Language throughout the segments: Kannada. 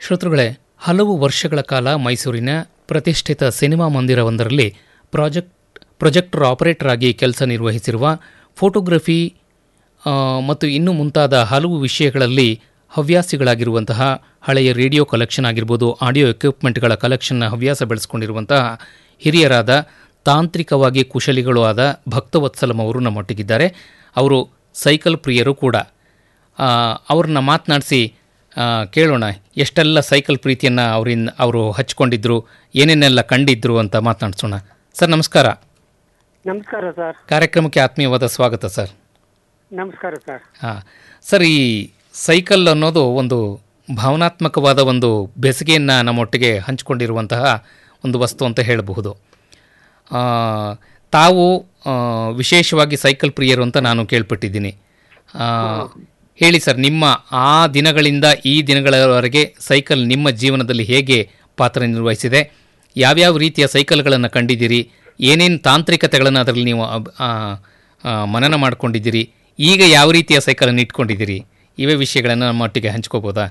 ಶ್ರೋತೃಗಳೇ ಹಲವು ವರ್ಷಗಳ ಕಾಲ ಮೈಸೂರಿನ ಪ್ರತಿಷ್ಠಿತ ಸಿನಿಮಾ ಮಂದಿರವೊಂದರಲ್ಲಿ ಪ್ರಾಜೆಕ್ಟ್ ಪ್ರೊಜೆಕ್ಟರ್ ಆಪರೇಟರ್ ಆಗಿ ಕೆಲಸ ನಿರ್ವಹಿಸಿರುವ ಫೋಟೋಗ್ರಫಿ ಆ, ಮತ್ತು ಇನ್ನೂ ಮುಂತಾದ ಹಲವು ವಿಷಯಗಳಲ್ಲಿ ಹವ್ಯಾಸಿಗಳಾಗಿರುವಂತಹ ಹಳೆಯ ರೇಡಿಯೋ ಕಲೆಕ್ಷನ್ ಆಗಿರ್ಬೋದು ಆಡಿಯೋ ಎಕ್ವಿಪ್ಮೆಂಟ್ಗಳ ಕಲೆಕ್ಷನ್ನ ಹವ್ಯಾಸ ಬೆಳೆಸ್ಕೊಂಡಿರುವಂತಹ ಹಿರಿಯರಾದ ತಾಂತ್ರಿಕವಾಗಿ ಕುಶಲಿಗಳು ಆದ ಭಕ್ತವತ್ಸಲಂ ಅವರು ನಮ್ಮೊಟ್ಟಿಗಿದ್ದಾರೆ ಅವರು ಸೈಕಲ್ ಪ್ರಿಯರು ಕೂಡ ಆ, ಅವ್ರನ್ನ ಮಾತನಾಡಿಸಿ ಕೇಳೋಣ ಎಷ್ಟೆಲ್ಲ ಸೈಕಲ್ ಪ್ರೀತಿಯನ್ನು ಅವರಿಂದ ಅವರು ಹಚ್ಕೊಂಡಿದ್ರು ಏನೇನೆಲ್ಲ ಕಂಡಿದ್ರು ಅಂತ ಮಾತನಾಡಿಸೋಣ ಸರ್ ನಮಸ್ಕಾರ ನಮಸ್ಕಾರ ಸರ್ ಕಾರ್ಯಕ್ರಮಕ್ಕೆ ಆತ್ಮೀಯವಾದ ಸ್ವಾಗತ ಸರ್ ನಮಸ್ಕಾರ ಸರ್ ಹಾಂ ಸರ್ ಈ ಸೈಕಲ್ ಅನ್ನೋದು ಒಂದು ಭಾವನಾತ್ಮಕವಾದ ಒಂದು ಬೆಸುಗೆಯನ್ನು ನಮ್ಮೊಟ್ಟಿಗೆ ಹಂಚಿಕೊಂಡಿರುವಂತಹ ಒಂದು ವಸ್ತು ಅಂತ ಹೇಳಬಹುದು ಆ, ತಾವು ಆ, ವಿಶೇಷವಾಗಿ ಸೈಕಲ್ ಪ್ರಿಯರು ಅಂತ ನಾನು ಕೇಳ್ಪಟ್ಟಿದ್ದೀನಿ ಆ, ಹೇಳಿ ಸರ್ ನಿಮ್ಮ ಆ ದಿನಗಳಿಂದ ಈ ದಿನಗಳವರೆಗೆ ಸೈಕಲ್ ನಿಮ್ಮ ಜೀವನದಲ್ಲಿ ಹೇಗೆ ಪಾತ್ರ ನಿರ್ವಹಿಸಿದೆ ಯಾವ್ಯಾವ ರೀತಿಯ ಸೈಕಲ್ಗಳನ್ನು ಕಂಡಿದ್ದೀರಿ ಏನೇನು ತಾಂತ್ರಿಕತೆಗಳನ್ನು ಅದರಲ್ಲಿ ನೀವು ಅಬ್- ಆ, ಆ, ಮನನ ಮಾಡ್ಕೊಂಡಿದ್ದೀರಿ ಈಗ ಯಾವ ರೀತಿಯ ಸೈಕಲನ್ನು ಇಟ್ಕೊಂಡಿದ್ದೀರಿ ಇವೇ ವಿಷಯಗಳನ್ನು ನಮ್ಮೊಟ್ಟಿಗೆ ಹಂಚ್ಕೋಬೋದಾ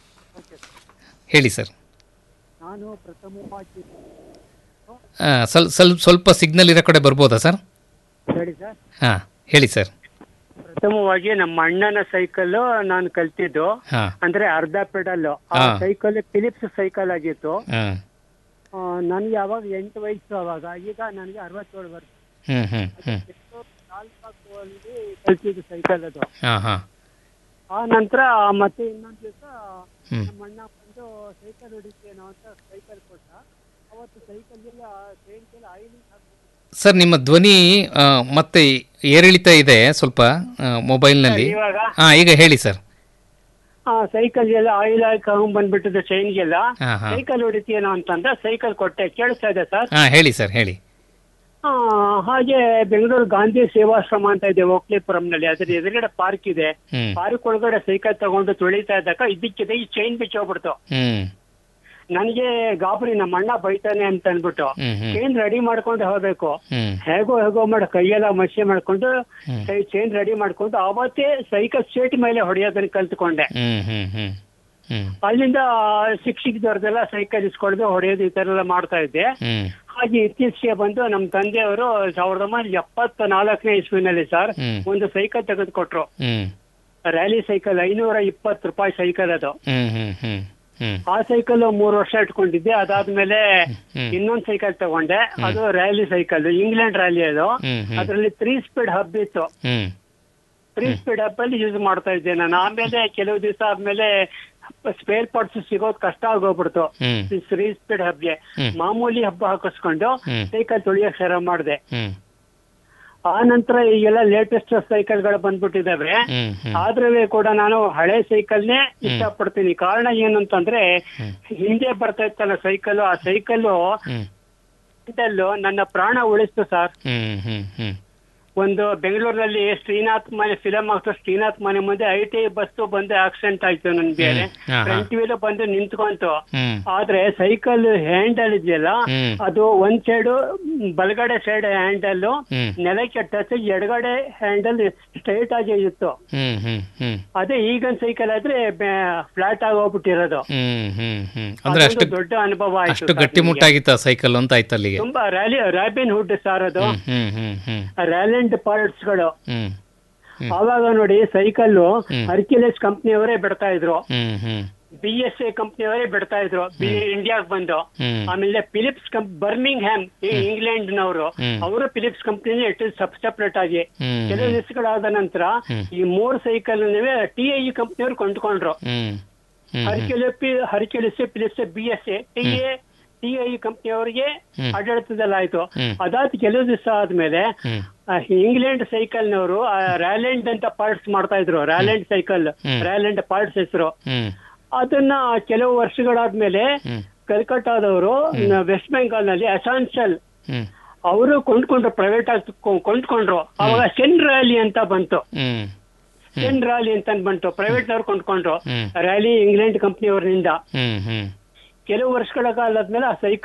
ಹೇಳಿ ಸರ್ ನಾನು ಪ್ರಥಮವಾಗಿ ಆ, ಸ್ವಲ್ ಸ್ವಲ್ಪ ಸ್ವಲ್ಪ ಸಿಗ್ನಲ್ ಇರೋ ಕಡೆ ಬರ್ಬೋದಾ ಸರ್ ಹೇಳಿ ಸರ್ ಹಾಂ ಹೇಳಿ ಸರ್ ಪ್ರಥಮವಾಗಿ ನಮ್ಮ ಅಣ್ಣನ ಸೈಕಲ್ ನಾನು ಕಲ್ತಿದ್ದು ಹಾಂ ಅಂದ್ರೆ ಅರ್ಧ ಪೆಡಲ್ ಆ ಹಾ. ಸೈಕಲ್ ಫಿಲಿಪ್ಸ್ ಸೈಕಲ್ ಆಗಿತ್ತು ಹಾಂ ಆ, ನನಗೆ ಅವಾಗ ಎಂಟು ವಯಸ್ಸು ಅವಾಗ ಈಗ ನನಗೆ ಅರವತ್ತೇಳು ವರ್ಷ ಹ್ಞೂ ಹ್ಞೂ ಹ್ಞೂ ನಾಲ್ಕು ಕಲ್ತಿದ್ದು ಸೈಕಲ್ ಅದು ಹಾಂ ಹಾಂ ಆ ನಂತರ ಮತ್ತೆ ಇನ್ನೊಂದು ದಿವಸ ಹ್ಞೂ ನಮ್ಮ ಅಣ್ಣ ಬಂದು ಸೈಕಲ್ ಹೊಡಿತೇನೋ ಅಂತ ಸೈಕಲ್ ಕೊಟ್ಟ ಅವತ್ತು ಸೈಕಲ್ ಎಲ್ಲ ಟ್ರೈನ್ಗೆಲ್ಲ ಆಯಿಲಿಂಗ್ ಹಾಕ್ಬಿಟ್ಟು ಸರ್ ನಿಮ್ಮ ಧ್ವನಿ ಆ, ಮತ್ತೆ ಏರಿಳಿತ ಇದೆ ಸ್ವಲ್ಪ ಆ, ಮೊಬೈಲ್ನಲ್ಲಿ ಇವಾಗ ಹಾಂ ಈಗ ಹೇಳಿ ಸರ್ ಆ ಸೈಕಲ್ ಎಲ್ಲ ಆಯಿಲ್ ಹಾಕಿ ತಗೊಂಡ್ ಬಂದ್ಬಿಟ್ಟಿದ್ದು ಚೈನ್ಗೆಲ್ಲ ಹಾಂ ಹಾಂ ಸೈಕಲ್ ಹೊಡಿತೀನೋ ಅಂತಂದ ಸೈಕಲ್ ಕೊಟ್ಟೆ ಕೇಳಿಸ್ತಾ ಇದೆ ಸರ್ ಹಾಂ ಹೇಳಿ ಸರ್ ಹೇಳಿ ಆ, ಹಾಗೆ ಬೆಂಗಳೂರು ಗಾಂಧಿ ಸೇವಾಶ್ರಮ ಅಂತ ಇದೆ ಓಕ್ಲಿಪುರಂನಲ್ಲಿ ಅದ್ರ ಎದುರುಗಡೆ ಪಾರ್ಕ್ ಇದೆ ಹ್ಞೂ ಪಾರ್ಕ್ ಒಳಗಡೆ ಸೈಕಲ್ ತಗೊಂಡು ತುಳಿತಾ ಇದ್ದಾಗ ಇದಕ್ಕಿದೆ ಈ ಚೈನ್ ಬಿಚ್ಚೋಗ್ಬಿಡ್ತು ಹ್ಞೂ ನನಗೆ ಗಾಬರಿ ನಮ್ಮ ಅಣ್ಣ ಬೈತಾನೆ ಅಂತ ಅನ್ಬಿಟ್ಟು ಹ್ಞೂ ಹ್ಞೂ ಚೈನ್ ರೆಡಿ ಮಾಡ್ಕೊಂಡು ಹೋಗ್ಬೇಕು ಹ್ಞೂ ಹೇಗೋ ಹೇಗೋ ಮಾಡಿ ಕೈಯೆಲ್ಲ ಮಸಿ ಮಾಡ್ಕೊಂಡು ಹ್ಮ್. ಕೈ ಚೈನ್ ರೆಡಿ ಮಾಡ್ಕೊಂಡು ಅವತ್ತೇ ಸೈಕಲ್ ಸೀಟ್ ಮೇಲೆ ಹೊಡೆಯೋದನ್ನ ಕಲ್ತ್ಕೊಂಡೆ ಹ್ಞೂ ಹ್ಞೂ ಹ್ಞೂ ಹ್ಞೂ ಅಲ್ಲಿಂದ ಶಿಕ್ಷಕದವ್ರದೆಲ್ಲ ಸೈಕಲ್ ಇಸ್ಕೊಳ್ದು ಹೊಡೆಯೋದು ಈ ತರ ಎಲ್ಲ ಮಾಡ್ತಾ ಇದ್ದೆ ಹ್ಞೂ ಹಾಗೆ ಇತ್ತೀಚೆಗೆ ಬಂದು ನಮ್ಮ ತಂದೆಯವರು ಸಾವಿರದ ಒಂಬೈನೂರ ಎಪ್ಪತ್ತ ನಾಲ್ಕನೇ ಇಸ್ವಿನಲ್ಲಿ ಸರ್ ಹ್ಮ್. ಒಂದು ಸೈಕಲ್ ತೆಗೆದು ಕೊಟ್ರು ಹ್ಞೂ ರ್ಯಾಲಿ ಸೈಕಲ್ ಐನೂರ ಇಪ್ಪತ್ತು ರೂಪಾಯಿ ಸೈಕಲ್ ಅದು ಹ್ಞೂ ಹ್ಞೂ ಹ್ಞೂ ಹ್ಞೂ ಆ ಸೈಕಲ್ ಮೂರು ವರ್ಷ ಇಟ್ಕೊಂಡಿದ್ದೆ ಅದಾದ್ಮೇಲೆ ಹ್ಮ್. ಇನ್ನೊಂದ್ ಸೈಕಲ್ ತಗೊಂಡೆ ಅದು ರ್ಯಾಲಿ ಸೈಕಲ್ ಇಂಗ್ಲೆಂಡ್ ರ್ಯಾಲಿ ಅದು ಹ್ಮ್, ಹ್ಮ್. ಅದರಲ್ಲಿ ತ್ರೀ ಸ್ಪೀಡ್ ಹಬ್ ಇತ್ತು ಹ್ಞೂ ತ್ರೀ ಸ್ಪೀಡ್ ಹಬ್ ಅಲ್ಲಿ ಯೂಸ್ ಮಾಡ್ತಾ ಇದ್ದೆ ನಾನು ಆಮೇಲೆ ಕೆಲವು ದಿವಸ ಆದ್ಮೇಲೆ ಸ್ಪೇರ್ ಪಾರ್ಟ್ಸ್ ಸಿಗೋದು ಕಷ್ಟ ಆಗೋಗ್ಬಿಡ್ತು ಹ್ಮ್. ತ್ರೀ ಸ್ಪೀಡ್ ಹಬ್ಗೆ ಹ್ಮ್. ಮಾಮೂಲಿ ಹಬ್ಬ ಹಾಕಿಸ್ಕೊಂಡು ಹ್ಮ್. ಸೈಕಲ್ ತುಳಿಯಕ್ ಶುರು ಮಾಡಿದೆ ಹ್ಞೂ ಆ ನಂತರ ಈಗೆಲ್ಲ ಲೇಟೆಸ್ಟ್ ಸೈಕಲ್ಗಳು ಬಂದ್ಬಿಟ್ಟಿದಾವೆ ಹ್ಞೂ ಹ್ಞೂ ಆದ್ರೂ ಕೂಡ ನಾನು ಹಳೆ ಸೈಕಲ್ನೇ ಇಷ್ಟಪಡ್ತೀನಿ ಕಾರಣ ಏನಂತಂದ್ರೆ ಹ್ಮ್. ಹಿಂದೆ ಬರ್ತಾ ಇತ್ತಲ್ಲ ಸೈಕಲ್ ಆ ಸೈಕಲ್ ಹ್ಞೂ ನನ್ನ ಪ್ರಾಣ ಉಳಿಸ್ತು ಸರ್ ಹ್ಞೂ ಹ್ಞೂ ಹ್ಞೂ ಒಂದು ಬೆಂಗಳೂರಿನಲ್ಲಿ ಶ್ರೀನಾಥ್ ಮನೆ ಫಿಲಂ ಆಗ್ತಾ ಶ್ರೀನಾಥ್ ಮನೆ ಮುಂದೆ ಐ ಟಿ ಬಸ್ ಬಂದು ಆಕ್ಸಿಡೆಂಟ್ ಆಯ್ತು ನನ್ ಬೇರೆ ಹ್ಮ್. ಹಾ, ಹಾ. ಫ್ರಂಟ್ ವೀಲ್ ಬಂದು ನಿಂತ್ಕೊಂತು ಹ್ಞೂ ಆದ್ರೆ ಸೈಕಲ್ ಹ್ಯಾಂಡಲ್ ಇದೆಯಲ್ಲ ಹ್ಮ್. ಅದು ಒಂದ್ ಸೈಡ್ ಬಲಗಡೆ ಸೈಡ್ ಹ್ಯಾಂಡಲ್ ಹ್ಮ್. ನೆಲಕ್ಕೆ ಟಚ್ ಎಡಗಡೆ ಹ್ಯಾಂಡಲ್ ಸ್ಟ್ರೈಟ್ ಆಗಿ ಇತ್ತು ಹ್ಞೂ ಹ್ಞೂ ಹ್ಞೂ ಅದೇ ಈಗಿನ ಸೈಕಲ್ ಆದ್ರೆ ಫ್ಲಾಟ್ ಆಗಿ ಹೋಗ್ಬಿಟ್ಟಿರೋದು ಹ್ಞೂ ಹ್ಞೂ ಹ್ಞೂ ಅಂದರೆ ಅದೊಂದು ಅಷ್ಟು ದೊಡ್ಡ ಅನುಭವ ಆಯ್ತು ಅಷ್ಟು ಸರ್ ನನಗೆ. ಗಟ್ಟಿಮುಟ್ಟಾಗಿತ್ತ ಸೈಕಲ್ ಅಂತ ಆಯ್ತು ಅಲ್ಲಿಗೆ ತುಂಬಾ ರ್ಯಾಲಿ ರ್ಯಾಬಿನ್ ಹುಡ್ ಸರ್ ಅದು ಹ್ಞೂ ಹ್ಞೂ ಹ್ಞೂ ರ್ಯಾಲೆಂಟ್ ಪಾರ್ಟ್ಸ್ ಗಳು ಹ್ಞೂ ಹ್ಮ್. ಆವಾಗ ನೋಡಿ ಸೈಕಲ್ ಹ್ಮ್. ಹರ್ಕ್ಯುಲೆಸ್ ಕಂಪ್ನಿಯವರೇ ಬಿಡ್ತಾ ಇದ್ರು ಹ್ಞೂ ಹ್ಞೂ ಬಿ ಎಸ್ ಎ ಕಂಪ್ನಿಯವರೇ ಬಿಡ್ತಾ ಇದ್ರು ಇಂಡಿಯಾಗ್ ಬಂದು ಹ್ಞೂ ಆಮೇಲೆ ಫಿಲಿಪ್ಸ್ ಕಂಪ್ ಬರ್ಮಿಂಗ್ ಹ್ಯಾಮ್ ಇಂಗ್ಲೆಂಡ್ ನವರು ಹ್ಮ್. ಅವರು ಫಿಲಿಪ್ಸ್ ಕಂಪ್ನಿನೇ ಇಟ್ಟು ಸಬ್ ಸೆಪರೇಟ್ ಆಗಿ ಹ್ಞೂ ಕೆಲವು ದಿವಸಗಳಾದ ನಂತರ ಹ್ಮ್. ಈ ಮೂರ್ ಸೈಕಲ್ ಟಿ ಐ ಕಂಪ್ನಿಯವರು ಕೊಂಡ್ಕೊಂಡ್ರು ಹ್ಞೂ ಹ್ಞೂ ಹರ್ಕ್ಯುಲೆಪಿ Hercules Philips B S A T A T I ಕಂಪ್ನಿಯವರಿಗೆ ಹ್ಮ್. ಆಡಳಿತದಲ್ಲಾಯ್ತು ಹ್ಮ್. ಅದಾದ ಕೆಲವು ದಿವಸ ಆದ್ಮೇಲೆ ಹ್ಞೂ ಆ, ಇಂಗ್ಲೆಂಡ್ ಸೈಕಲ್ ನವರು ರ್ಯಾಲೆಂಡ್ ಅಂತ ಪಾರ್ಟ್ಸ್ ಮಾಡ್ತಾ ಇದ್ರು ರ್ಯಾಲೆಂಡ್ ಸೈಕಲ್ ಹ್ಮ್. ರ್ಯಾಲೆಂಡ್ ಪಾರ್ಟ್ಸ್ ಹೆಸರು ಹ್ಞೂ ಅದನ್ನ ಕೆಲವು ವರ್ಷಗಳಾದ್ಮೇಲೆ ಹ್ಞೂ ಕಲ್ಕಟ್ಟಾದವರು ವೆಸ್ಟ್ ಬೆಂಗಾಲ್ ನಲ್ಲಿ ಅಸಾನ್ಸಲ್ ಹ್ಞೂ ಅವರು ಕೊಂಡ್ಕೊಂಡ್ರು ಪ್ರೈವೇಟ್ ಆಗಿ ಕೊಂಡ್- ಕೊಂಡ್ಕೊಂಡ್ರು ಅವಾಗ ಸೆನ್ ರ್ಯಾಲಿ ಅಂತ ಬಂತು ಹ್ಞೂ ಸೆನ್ ರ್ಯಾಲಿ ಅಂತ ಬಂತು ಪ್ರೈವೇಟ್ ನವ್ರು ಕೊಂಡ್ಕೊಂಡ್ರು ಹ್ಮ್. ರ್ಯಾಲಿ ಇಂಗ್ಲೆಂಡ್ ಕಂಪ್ನಿಯವರಿಂದ ಹ್ಞೂ ಹ್ಞೂ ಕೆಲವು ವರ್ಷಗಳ ಕಾಲ ಆದ್ಮೇಲೆ ಆ ಸೈಕಲ್